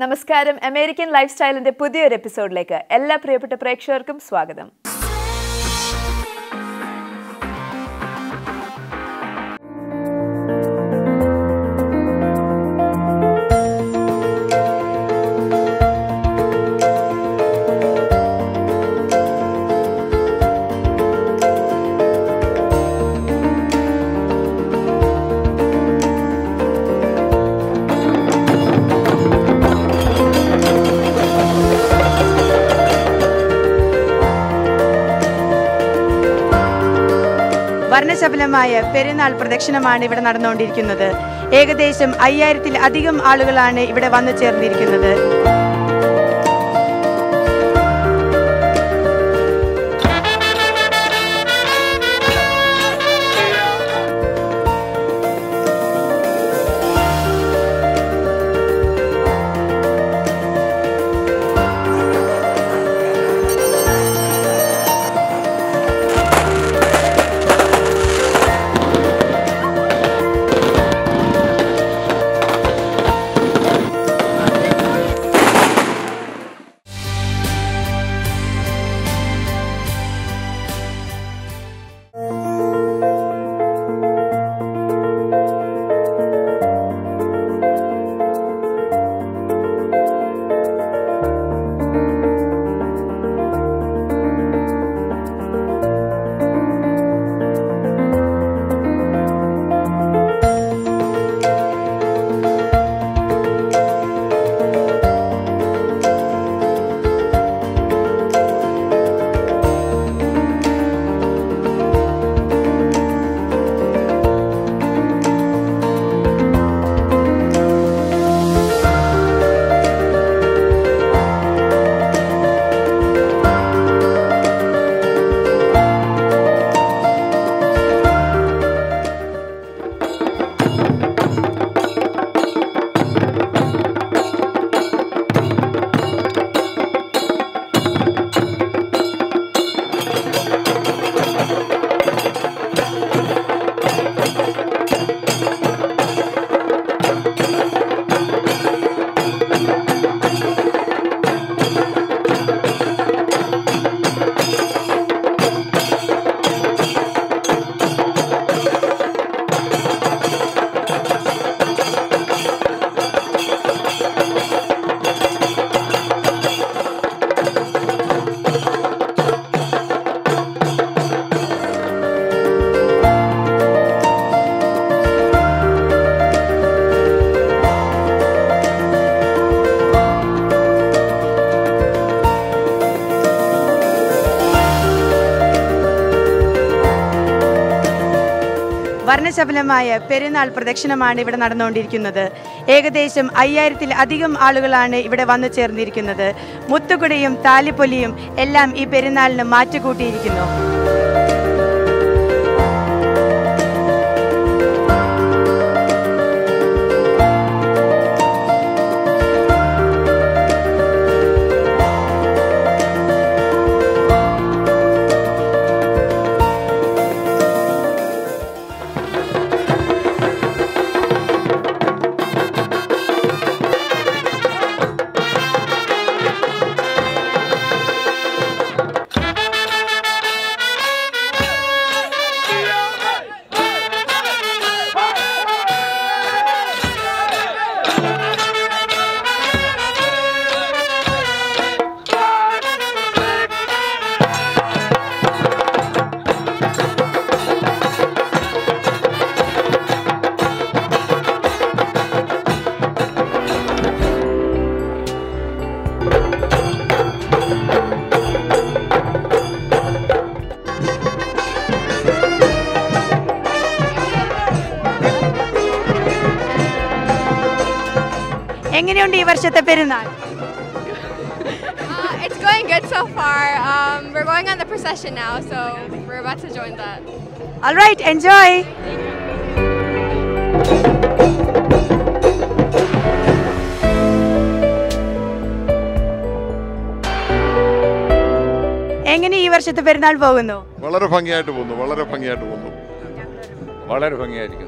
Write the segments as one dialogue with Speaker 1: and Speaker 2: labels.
Speaker 1: നമസ്കാരം American life സ്റ്റൈലിന്റെ പുതിയൊരു എപ്പിസോഡിലേക്ക് എല്ലാ പ്രിയപ്പെട്ട പ്രേക്ഷകർക്കും സ്വാഗതം
Speaker 2: വർണ്ണശബലമായ പെരുന്നാൾ പ്രദക്ഷിണമാണ് ഇവിടെ നടന്നുകൊണ്ടിരിക്കുന്നത് ഏകദേശം അയ്യായിരത്തിൽ അധികം ആളുകളാണ് ഇവിടെ വന്നു ചേർന്നിരിക്കുന്നത് വർണ്ണശബലമായ പെരുന്നാൾ പ്രദക്ഷിണമാണ് ഇവിടെ നടന്നുകൊണ്ടിരിക്കുന്നത് ഏകദേശം അയ്യായിരത്തിൽ അധികം ആളുകളാണ് ഇവിടെ വന്നു ചേർന്നിരിക്കുന്നത് മുത്തുകുടയും താലിപ്പൊലിയും എല്ലാം ഈ പെരുന്നാളിന് മാറ്റുകൂട്ടിയിരിക്കുന്നു എങ്ങനെയുണ്ട് ഈ വർഷത്തെ പെരുന്നാൾ
Speaker 3: Uh, it's going good so far. Um, we're going on the procession now, so we're about to join that.
Speaker 2: All right, enjoy. എങ്ങനെ ഈ വർഷത്തെ പെരുന്നാൾ പോകുന്നു
Speaker 4: വളരെ ഭംഗിയായിട്ട് പോകുന്നു വളരെ ഭംഗിയായിട്ട് പോകുന്നു
Speaker 5: വളരെ ഭംഗിയായിരിക്കുന്നു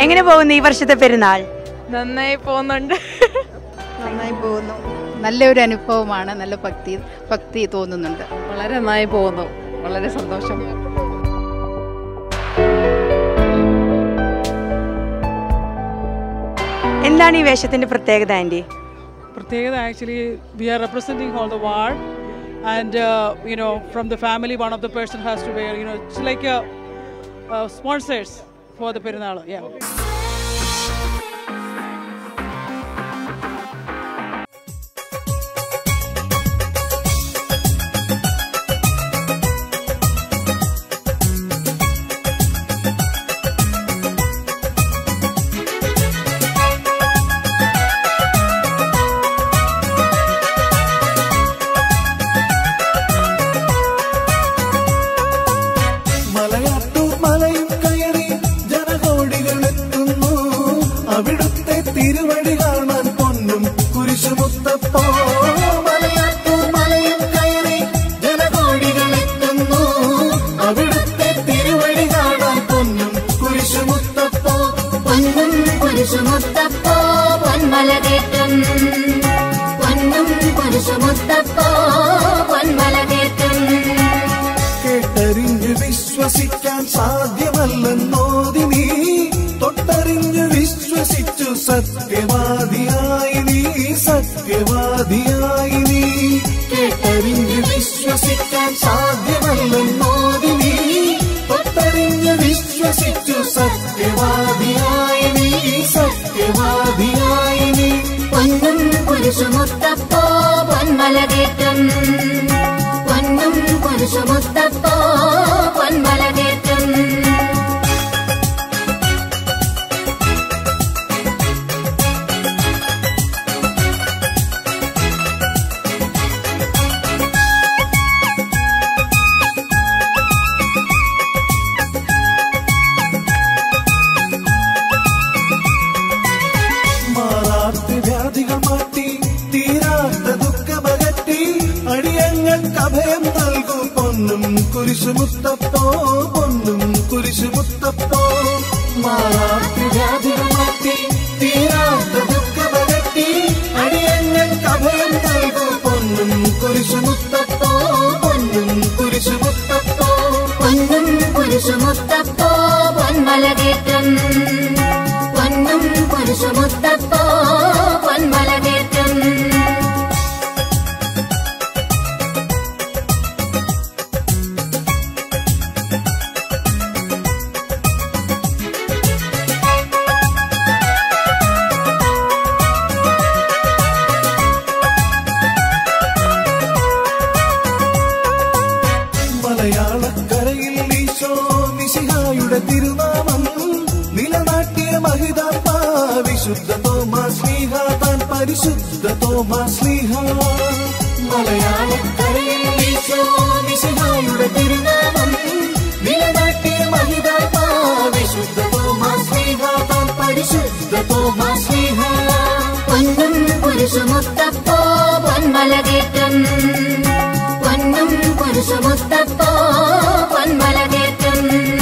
Speaker 2: എങ്ങനെ പോകുന്നു ഈ വർഷത്തെ പെരുന്നാൾ
Speaker 3: നന്നായി പോകുന്നുണ്ട്
Speaker 6: നന്നായി പോകുന്നു നല്ലൊരു അനുഭവമാണ് നല്ല ഭക്തി ഭക്തി തോന്നുന്നുണ്ട്
Speaker 7: വളരെ നന്നായി പോകുന്നു വളരെ സന്തോഷം
Speaker 2: എന്താണ് ഈ വേഷത്തിന്റെ പ്രത്യേകത ആന്റി
Speaker 8: പ്രത്യേകത actually we are representing all the ward and you know from the family one of the person has to wear you know it's like sponsors for the Perunnal yeah
Speaker 9: Malayattoor മലയും കയറി ജനകോടികൾ എത്തുന്നു അവിടുത്തെ തിരുവടി കാണാൻ പൊന്നും കുരിശുമുത്തപ്പോ മലയാറ്റൂർ മലയും കയറി ജനകോടികൾ എത്തുന്നു അവിടുത്തെ തിരുവടി കാണാൻ പൊന്നും കുരിശുമുത്തപ്പോ
Speaker 10: പൊന്നും കുരിശുമുത്തപ്പോ പൊന്മലകേറ്റും പൊന്നും കുരിശുമുത്തപ്പോ പൊന്മലകേറ്റും
Speaker 9: കേട്ടറിഞ്ഞ് വിശ്വസിക്കാൻ സാധ്യമല്ലെന്നോതി നീ തൊട്ടറിഞ്ഞ് വിശ്വസിച്ചു സത്യവാദിയായി നീ സത്യവാദിയായി നീ കേട്ടറിഞ്ഞ് വിശ്വസിക്കാൻ സാധ്യമല്ലെന്നോതി നീ തൊട്ടറിഞ്ഞ് വിശ്വസിച്ചു സത്യവാദിയായി നീ സത്യവാദിയായി നീ
Speaker 10: പൊന്നും കുരിശുമുത്തപ്പോ പൊന്മലകേറ്റും പൊന്നും കുരിശുമുത്തപ്പോ പൊന്മലകേറ്റും
Speaker 9: മാറാത്ത വ്യാധികൾ മാറ്റി തീരാത്ത ദുഃഖമകറ്റി അടിയങ്ങൾക്ക് അഭയം നൽകും പൊന്നും കുരിശുമുത്തപ്പോ പൊന്നും കുരിശുമുത്തപ്പോ മാറാത്ത വ്യാധികൾ മാറ്റി തീരാത്ത ദുഃഖമകറ്റി അടിയങ്ങൾക്ക് അഭയം നൽകും പൊന്നും കുരിശുമുത്തപ്പോ പൊന്നും കുരിശുമുത്തപ്പോ
Speaker 10: പൊന്നും കുരിശുമുത്തപ്പോ പൊന്മലകേറ്റും പൊന്നും കുരിശുമുത്തപ്പോ പൊന്മലകേറ്റും
Speaker 9: മലയാളക്കരയിൽ ഈശോ മിശിഹായുടെ തിരുനാമം നിലനാട്ടിയ മഹിതാത്മാ വിശുദ്ധ തോമാ സ്ലീഹ താൻ പരിശുദ്ധ തോമാ സ്ലീഹ മലയാളക്കരയിൽ ഈശോ മിശിഹായുടെ തിരുനാമം നിലനാട്ടിയ മഹിതാത്മാ വിശുദ്ധ തോമാ സ്ലീഹ താൻ പരിശുദ്ധ തോമാ സ്ലീഹ
Speaker 10: പൊന്നും കുരിശുമുത്തപ്പോ പൊന്മലകേറ്റും പൊന്നും കുരിശുമുത്തപ്പോ പൊന്മലകേറ്റും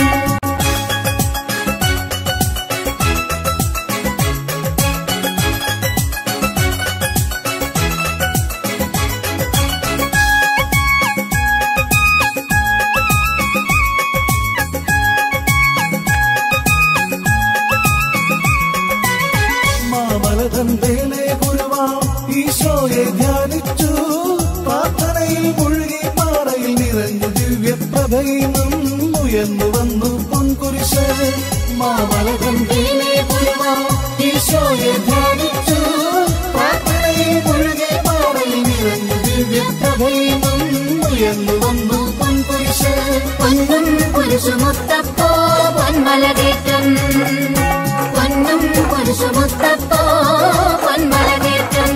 Speaker 9: മാമലതൻ വേലേ ഗുരുവാ ഈശോയെ ധ്യാനിച്ചു പ്രാർത്ഥനയിൽ മുഴുകി പാറയിൽ നിറഞ്ഞു ദിവ്യപ്രഭയും ഉയർന്നു വന്നു പൊൻകുരിശ് മാമലതൻ വേലേ ഗുരുവാ ഈശോയെ ധ്യാനിച്ചു പ്രാർത്ഥനയിൽ മുഴുകി പാറയിൽ നിറഞ്ഞു ദിവ്യപ്രഭയും ഉയർന്നു വന്നു പൊൻകുരിശ്
Speaker 10: പൊന്നും കുരിശുമുത്തപ്പോ പൊന്മലകേറ്റും പൊന്നും കുരിശുമുത്തപ്പോ പൊന്മലകേറ്റും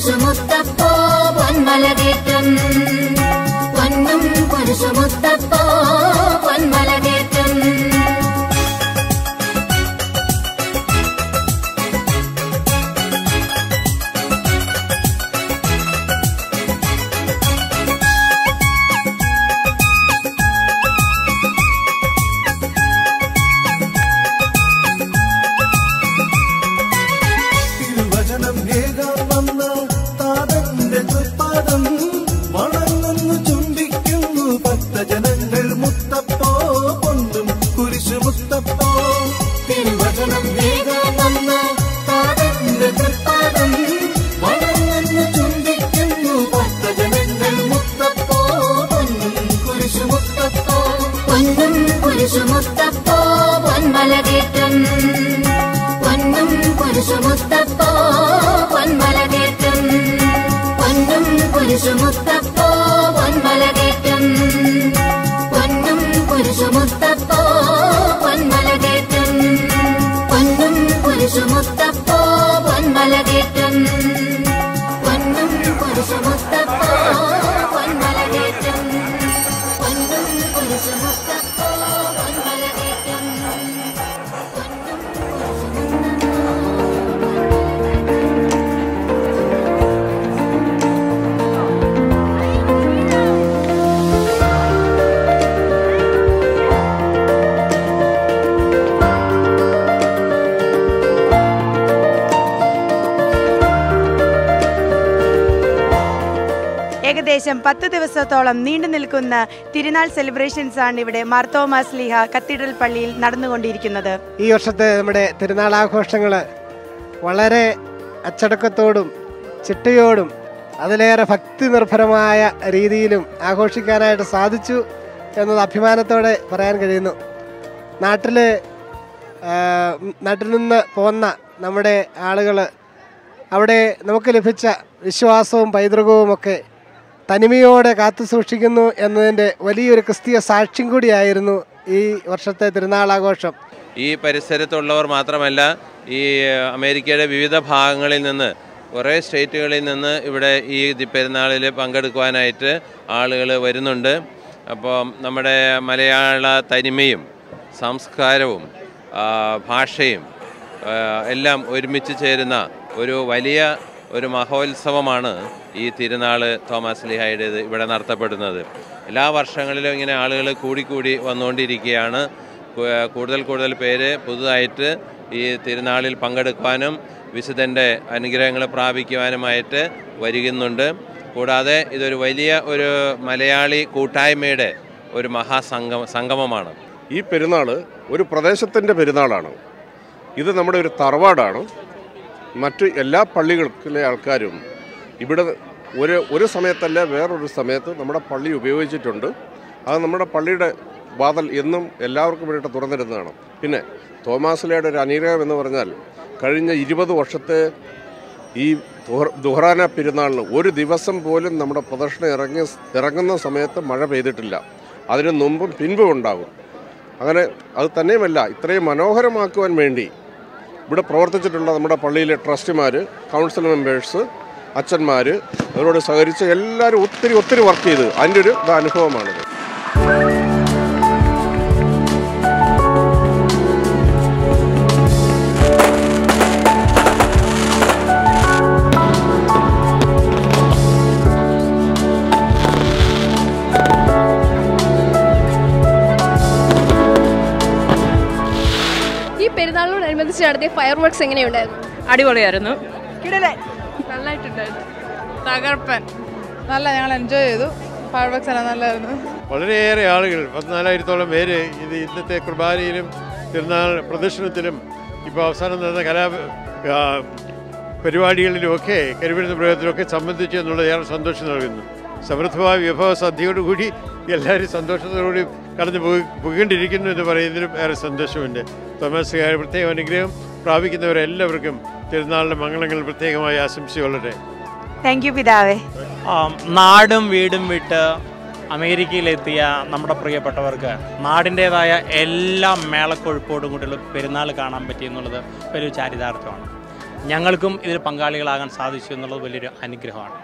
Speaker 10: കുരിശുമുത്തപ്പോ പൊന്മലകേറ്റം പൊന്നും കുരിശുമുത്തപ്പോ പൊന്മലകേറ്റം
Speaker 9: തിരുവചനം കേൾക്കാൻ വന്ന താതന്റെ തൃപ്പാദം വണങ്ങുന്നു ചുംബിക്കുന്നു ഭക്തജനങ്ങൾ മുത്തപ്പോ പൊന്നും കുരിശു മുത്തപ്പോ തിരുവചനം കേൾക്കാൻ വന്ന താതന്റെ തൃപ്പാദം വണങ്ങുന്നു ചുംബിക്കുന്നു ഭക്തജനങ്ങൾ മുത്തപ്പോ പൊന്നും കുരിശു മുത്തപ്പോ
Speaker 10: പൊന്നും കുരിശുമുത്തപ്പോ പൊന്മലകേറ്റം പൊന്നും കുരിശുമുത്തപ്പോ പൊന്മലകേറ്റം പൊന്നും കുരിശുമുത്തപ്പോ പൊന്മലകേറ്റം പൊന്നും കുരിശുമുത്തപ്പോ പൊന്മലകേറ്റം പൊന്നും കുരിശുമുത്തപ്പോ പൊന്മലകേറ്റം പൊന്നും കുരിശുമുത്തപ്പോ പൊന്മലകേറ്റം പൊന്നും കുരിശുമുത്തപ്പോ പൊന്മലകേറ്റം പൊന്നും
Speaker 2: ഏകദേശം പത്ത് ദിവസത്തോളം നീണ്ടു നിൽക്കുന്ന തിരുനാൾ സെലിബ്രേഷൻസ് ആണ് ഇവിടെ മാർത്തോമാസ് ലീഹ കത്തീഡ്രൽ പള്ളിയിൽ നടന്നുകൊണ്ടിരിക്കുന്നത്
Speaker 11: ഈ വർഷത്തെ നമ്മുടെ തിരുനാൾ ആഘോഷങ്ങൾ വളരെ അച്ചടക്കത്തോടും ചിട്ടയോടും അതിലേറെ ഭക്തി നിർഭരമായ രീതിയിലും ആഘോഷിക്കാനായിട്ട് സാധിച്ചു എന്നത് അഭിമാനത്തോടെ പറയാൻ കഴിയുന്നു നാട്ടിൽ നാട്ടിൽ നിന്ന് പോന്ന നമ്മുടെ ആളുകൾ അവിടെ നമുക്ക് ലഭിച്ച വിശ്വാസവും പൈതൃകവുമൊക്കെ തനിമയോടെ കാത്തു സൂക്ഷിക്കുന്നു എന്നതിൻ്റെ വലിയൊരു ക്രിസ്തീയ സാക്ഷ്യം കൂടിയായിരുന്നു ഈ വർഷത്തെ തിരുനാളാഘോഷം
Speaker 12: ഈ പരിസരത്തുള്ളവർ മാത്രമല്ല ഈ അമേരിക്കയുടെ വിവിധ ഭാഗങ്ങളിൽ നിന്ന് കുറേ സ്റ്റേറ്റുകളിൽ നിന്ന് ഇവിടെ ഈ ദി- പെരുന്നാളിൽ പങ്കെടുക്കുവാനായിട്ട് ആളുകൾ വരുന്നുണ്ട് അപ്പോൾ നമ്മുടെ മലയാള തനിമയും സംസ്കാരവും ആ, ഭാഷയും ആ, എല്ലാം ഒരുമിച്ച് ചേരുന്ന ഒരു വലിയ ഒരു മഹോത്സവമാണ് ഈ തിരുനാൾ തോമസ് ലിഹായുടേത് ഇവിടെ നടത്തപ്പെടുന്നത് എല്ലാ വർഷങ്ങളിലും ഇങ്ങനെ ആളുകൾ കൂടിക്കൂടി വന്നുകൊണ്ടിരിക്കുകയാണ് കു- കൂടുതൽ കൂടുതൽ പേര് പുതുതായിട്ട് ഈ തിരുനാളിൽ പങ്കെടുക്കുവാനും വിശുദ്ധൻ്റെ അനുഗ്രഹങ്ങൾ പ്രാപിക്കുവാനുമായിട്ട് വരികുന്നുണ്ട് കൂടാതെ ഇതൊരു വലിയ ഒരു മലയാളി കൂട്ടായ്മയുടെ ഒരു മഹാസംഗമ സംഗമമാണ്
Speaker 4: ഈ പെരുന്നാൾ ഒരു പ്രദേശത്തിൻ്റെ പെരുന്നാളാണ് ഇത് നമ്മുടെ ഒരു തറവാടാണ് മറ്റ് എല്ലാ പള്ളികളിലെ ആൾക്കാരും ഇവിടെ ഒരു ഒരു സമയത്തല്ല വേറൊരു സമയത്ത് നമ്മുടെ പള്ളി ഉപയോഗിച്ചിട്ടുണ്ട് അത് നമ്മുടെ പള്ളിയുടെ വാതൽ എന്നും എല്ലാവർക്കും വേണ്ടിയിട്ട് തുറന്നിരുന്നതാണ് പിന്നെ തോമാസിലയുടെ ഒരു അനുഗ്രഹം എന്ന് പറഞ്ഞാൽ കഴിഞ്ഞ ഇരുപത് വർഷത്തെ ഈ ദുഹ- ദുഹറാന പെരുന്നാളിന് ഒരു ദിവസം പോലും നമ്മുടെ പ്രദർശനം ഇറങ്ങിയ ഇറങ്ങുന്ന സമയത്ത് മഴ പെയ്തിട്ടില്ല അതിന് മുമ്പും പിൻപും ഉണ്ടാകും അങ്ങനെ അത് തന്നെയുമല്ല ഇത്രയും മനോഹരമാക്കുവാൻ വേണ്ടി ഇവിടെ പ്രവർത്തിച്ചിട്ടുള്ള നമ്മുടെ പള്ളിയിലെ ട്രസ്റ്റിമാർ കൗൺസിൽ മെമ്പേഴ്സ് അച്ഛന്മാർ അവരോട് സഹകരിച്ച് എല്ലാവരും ഒത്തിരി ഒത്തിരി വർക്ക് ചെയ്ത് അതിൻ്റെ ഒരു ഇത് അനുഭവമാണിത്
Speaker 3: ഈ പെരുന്നാളിനോടനുബന്ധിച്ച് നടത്തിയ ഫയർ വർക്ക്സ് എങ്ങനെയുണ്ടായിരുന്നു
Speaker 7: അടിപൊളിയായിരുന്നു
Speaker 3: നന്നായിട്ടുണ്ടായിരുന്നു
Speaker 7: തകർപ്പൻ നല്ല ഞങ്ങൾ എൻജോയ് ചെയ്തു ഫയർ വർക്ക്സ് എല്ലാം നല്ലായിരുന്നു
Speaker 13: വളരെയേറെ ആളുകൾ പതിനാലായിരത്തോളം പേര് ഇത് ഇന്നത്തെ കുർബാനയിലും തിരുനാൾ പ്രദർശനത്തിലും ഇപ്പോൾ അവസാനം നടന്ന കലാ ആ, പരിപാടികളിലുമൊക്കെ കരിവിരുന്ന പ്രയോഗത്തിലൊക്കെ സംബന്ധിച്ചു എന്നുള്ളത് ഏറെ സന്തോഷം നൽകുന്നു സമൃദ്ധമായ വിഭവ സദ്യയോടുകൂടി എല്ലാവരും സന്തോഷത്തോടുകൂടി കടന്നു പോയി പോയിക്കൊണ്ടിരിക്കുന്നു എന്ന് പറയുന്നതിലും ഏറെ സന്തോഷമുണ്ട് തോമസുകാർ പ്രത്യേകം അനുഗ്രഹം പ്രാപിക്കുന്നവരെല്ലാവർക്കും തിരുനാളിൻ്റെ മംഗളങ്ങൾ പ്രത്യേകമായി ആശംസിച്ചുകൊള്ളട്ടെ
Speaker 2: താങ്ക് യു പിതാവേ
Speaker 14: നാടും വീടും വിട്ട് അമേരിക്കയിലെത്തിയ നമ്മുടെ പ്രിയപ്പെട്ടവർക്ക് നാടിൻ്റേതായ എല്ലാ മേളക്കൊഴുപ്പോടും കൂടിയുള്ള പെരുന്നാൾ കാണാൻ പറ്റി എന്നുള്ളത് വലിയ ചാരിതാർത്ഥ്യമാണ് ഞങ്ങൾക്കും ഇതിൽ പങ്കാളികളാകാൻ സാധിച്ചു എന്നുള്ളത് വലിയൊരു അനുഗ്രഹമാണ്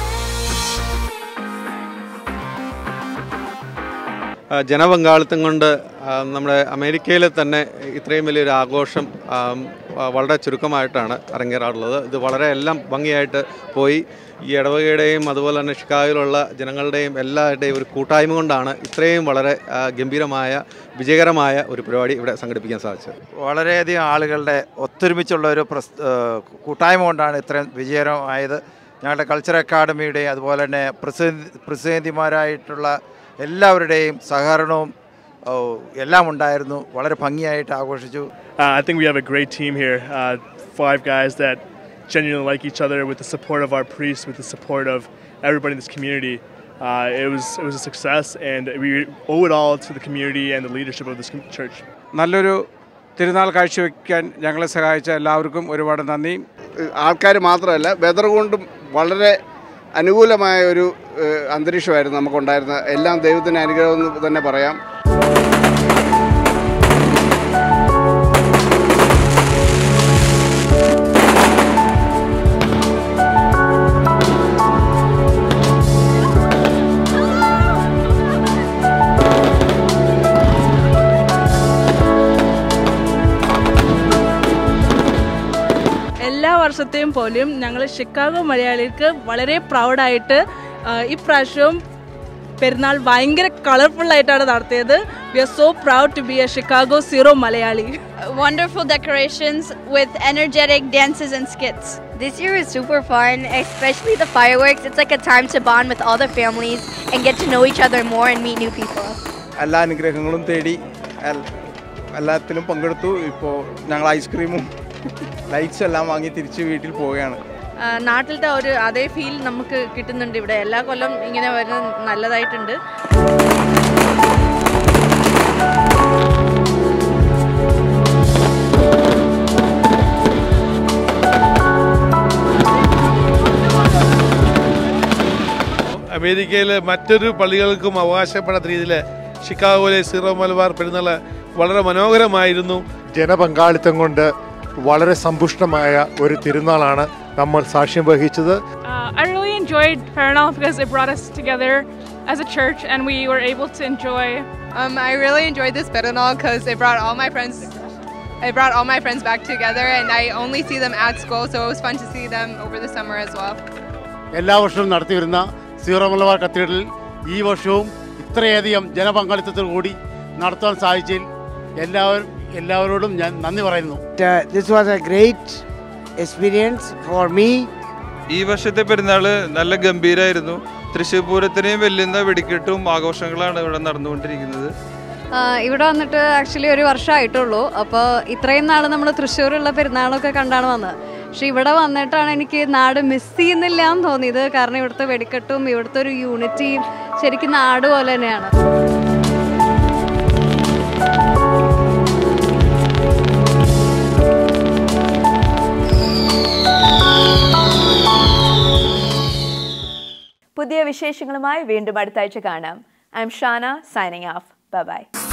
Speaker 15: ആ, ജനപങ്കാളിത്തം കൊണ്ട് ആ, നമ്മുടെ അമേരിക്കയിൽ തന്നെ ഇത്രയും വലിയൊരു ആഘോഷം ആ, വ- വളരെ ചുരുക്കമായിട്ടാണ് അരങ്ങേറാറുള്ളത് ഇത് വളരെ എല്ലാം ഭംഗിയായിട്ട് പോയി ഈ ഇടവകയുടെയും അതുപോലെ തന്നെ ഷിക്കാഗോയിലുള്ള ജനങ്ങളുടെയും എല്ലാവരുടെയും ഒരു കൂട്ടായ്മ കൊണ്ടാണ് ഇത്രയും വളരെ ആ, ഗംഭീരമായ വിജയകരമായ ഒരു പരിപാടി ഇവിടെ സംഘടിപ്പിക്കാൻ സാധിച്ചത്
Speaker 16: വളരെയധികം ആളുകളുടെ ഒത്തൊരുമിച്ചുള്ള ഒരു പ്രസ് ഏഹ് കൂട്ടായ്മ കൊണ്ടാണ് ഇത്രയും വിജയകരമായത് ഞങ്ങളുടെ കൾച്ചർ അക്കാഡമിയുടെയും അതുപോലെ തന്നെ പ്രസിദ്ധി പ്രതിനിധിമാരായിട്ടുള്ള എല്ലാവരുടെയും സഹകരണവും ഓ, എല്ലാം ഉണ്ടായിരുന്നു വളരെ ഭംഗിയായിട്ട് ആഘോഷിച്ചു
Speaker 17: Uh, I think we have a great team here. Uh, five guys that genuinely like each other with the support of our priests, with the support of everybody in this community. Uh, it was it was a success, and we owe it all to the community and the leadership of this com- church.
Speaker 18: നല്ലൊരു തിരുനാൾ കാഴ്ചവെക്കാൻ ഞങ്ങളെ സഹായിച്ച എല്ലാവർക്കും ഒരുപാട് നന്ദി
Speaker 19: ആൾക്കാർ മാത്രമല്ല വെതർ കൊണ്ടും വളരെ അനുകൂലമായ ഒരു ഏഹ്, അന്തരീക്ഷമായിരുന്നു നമുക്കുണ്ടായിരുന്നത് എല്ലാം ദൈവത്തിൻ്റെ അനുഗ്രഹം എന്ന് തന്നെ പറയാം
Speaker 20: എല്ലാ വർഷത്തെയും പോലും ഞങ്ങൾ ഷിക്കാഗോ മലയാളികൾക്ക് വളരെ പ്രൗഡായിട്ട് ഇപ്രാവശ്യവും പെരുന്നാൾ ഭയങ്കര കളർഫുൾ ആയിട്ടാണ് നടത്തിയത് we are so proud to be a Chicago Syro Malayali
Speaker 21: Wonderful decorations with energetic dances and skits.
Speaker 22: This year was super fun, especially the fireworks. It's like a time to bond with all the families and get to know each other more and meet new people.
Speaker 23: എല്ലാ അനുഗ്രഹങ്ങളും തേടി L- എല്ലാത്തിലും പങ്കെടുത്തു ഇപ്പോൾ ഞങ്ങൾ ഐസ്ക്രീമും lights എല്ലാം വാങ്ങി തിരിച്ച് വീട്ടിൽ പോവുകയാണ്
Speaker 20: ആ, നാട്ടിലത്തെ ഒരു അതേ ഫീൽ നമുക്ക് കിട്ടുന്നുണ്ട് ഇവിടെ എല്ലാ കൊല്ലം ഇങ്ങനെ വരുന്നത് നല്ലതായിട്ടുണ്ട്
Speaker 13: അമേരിക്കയിലെ മറ്റൊരു പള്ളികൾക്കും അവകാശപ്പെടാത്ത രീതിയിൽ ഷിക്കാഗോയിലെ സീറോ മലബാർ പെരുന്നാൾ വളരെ മനോഹരമായിരുന്നു
Speaker 24: ജനപങ്കാളിത്തം കൊണ്ട് വളരെ സമ്പുഷ്ടമായ ഒരു തിരുനാളാണ് നമ്മൾ സാക്ഷ്യം വഹിച്ചത്
Speaker 25: Uh, I really enjoyed Paranal because it brought us together as a church and we were able to enjoy.
Speaker 3: Um, I really enjoyed this Berenal because it brought all my friends. It brought all my friends back together, and I only see them at school, so it was fun to see them over the summer as well.
Speaker 26: എല്ലാ വർഷവും നടത്തിവരുന്ന zero Malabar കത്തീഡ്രലിൽ ഈ വർഷവും ഇത്രയധികം ജനപങ്കാളിത്തത്തോടു കൂടി നടത്താൻ സാധിച്ചതിൽ എല്ലാവരും എല്ലാവരോടും ഞാൻ നന്ദി പറയുന്നു
Speaker 27: Uh, this was a great experience for me.
Speaker 5: ഈ വർഷത്തെ പെരുന്നാൾ നല്ല ഗംഭീരമായിരുന്നു തൃശ്ശൂർ പൂരത്തിനെയും വെല്ലുന്ന വെടിക്കെട്ടും ആഘോഷങ്ങളാണ് ഇവിടെ നടന്നുകൊണ്ടിരിക്കുന്നത്
Speaker 28: ആഹ് ഇവിടെ വന്നിട്ട് ആക്ച്വലി ഒരു വർഷമായിട്ടുള്ളൂ അപ്പോൾ ഇത്രയും നാൾ നമ്മൾ തൃശ്ശൂരുള്ള പെരുന്നാളൊക്കെ കണ്ടാണ് വന്നത് പക്ഷെ ഇവിടെ വന്നിട്ടാണ് എനിക്ക് നാട് മിസ് ചെയ്യുന്നില്ല എന്ന് തോന്നിയത് കാരണം ഇവിടുത്തെ വെടിക്കെട്ടും ഇവിടുത്തെ ഒരു യൂണിറ്റിയും ശരിക്കും നാട് പോലെ തന്നെയാണ്
Speaker 1: പുതിയ വിശേഷങ്ങളുമായി വീണ്ടും അടുത്ത ആഴ്ച കാണാം I'm Shana signing off by